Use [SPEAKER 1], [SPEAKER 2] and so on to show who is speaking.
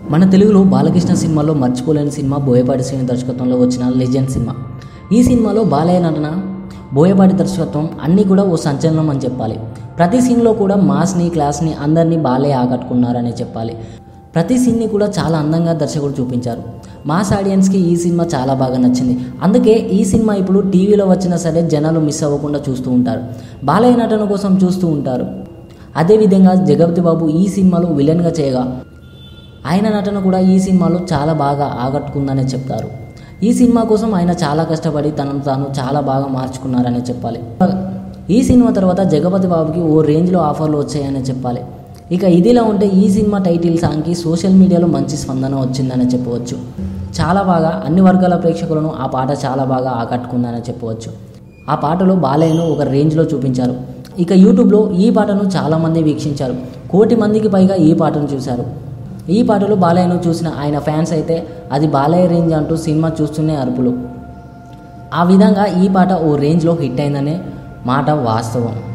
[SPEAKER 1] మన తెలుగులో బాలకృష్ణ సినిమాలో మర్చిపోలేని సినిమా బోయపాటి శ్రీని దర్శకత్వంలో వచ్చిన లెజెండ్ సినిమా ఈ సినిమాలో బాలయ్య నటన బోయపాటి దర్శకత్వం అన్నీ కూడా ఓ సంచలనం అని చెప్పాలి ప్రతి సీన్లో కూడా మాస్ని క్లాస్ని అందరినీ బాలయ్య ఆకట్టుకున్నారనే చెప్పాలి ప్రతి సీన్ని కూడా చాలా అందంగా దర్శకుడు చూపించారు మాస్ ఆడియన్స్కి ఈ సినిమా చాలా బాగా నచ్చింది అందుకే ఈ సినిమా ఇప్పుడు టీవీలో వచ్చినా సరే జనాలు మిస్ అవ్వకుండా చూస్తూ ఉంటారు బాలయ్య నటన కోసం చూస్తూ ఉంటారు అదేవిధంగా జగపతి బాబు ఈ సినిమాలో విలన్గా చేయగా ఆయన నటన కూడా ఈ సినిమాలో చాలా బాగా ఆకట్టుకుందనే చెప్తారు ఈ సినిమా కోసం ఆయన చాలా కష్టపడి తనను తాను చాలా బాగా మార్చుకున్నారనే చెప్పాలి ఈ సినిమా తర్వాత జగపతి బాబుకి ఓ రేంజ్లో ఆఫర్లు వచ్చాయనే చెప్పాలి ఇక ఇదిలా ఉంటే ఈ సినిమా టైటిల్ సాంగ్కి సోషల్ మీడియాలో మంచి స్పందన వచ్చిందనే చెప్పవచ్చు చాలా బాగా అన్ని వర్గాల ప్రేక్షకులను ఆ పాట చాలా బాగా ఆకట్టుకుందనే చెప్పవచ్చు ఆ పాటలో బాలయ్యను ఒక రేంజ్లో చూపించారు ఇక యూట్యూబ్లో ఈ పాటను చాలామంది వీక్షించారు కోటి మందికి పైగా ఈ పాటను చూశారు ఈ పాటలో బాలయ్యను చూసిన ఆయన ఫ్యాన్స్ అయితే అది బాలయ్య రేంజ్ అంటూ సినిమా చూస్తూనే అరుపులు ఆ విధంగా ఈ పాట ఓ రేంజ్లో హిట్ అయిందనే మాట వాస్తవం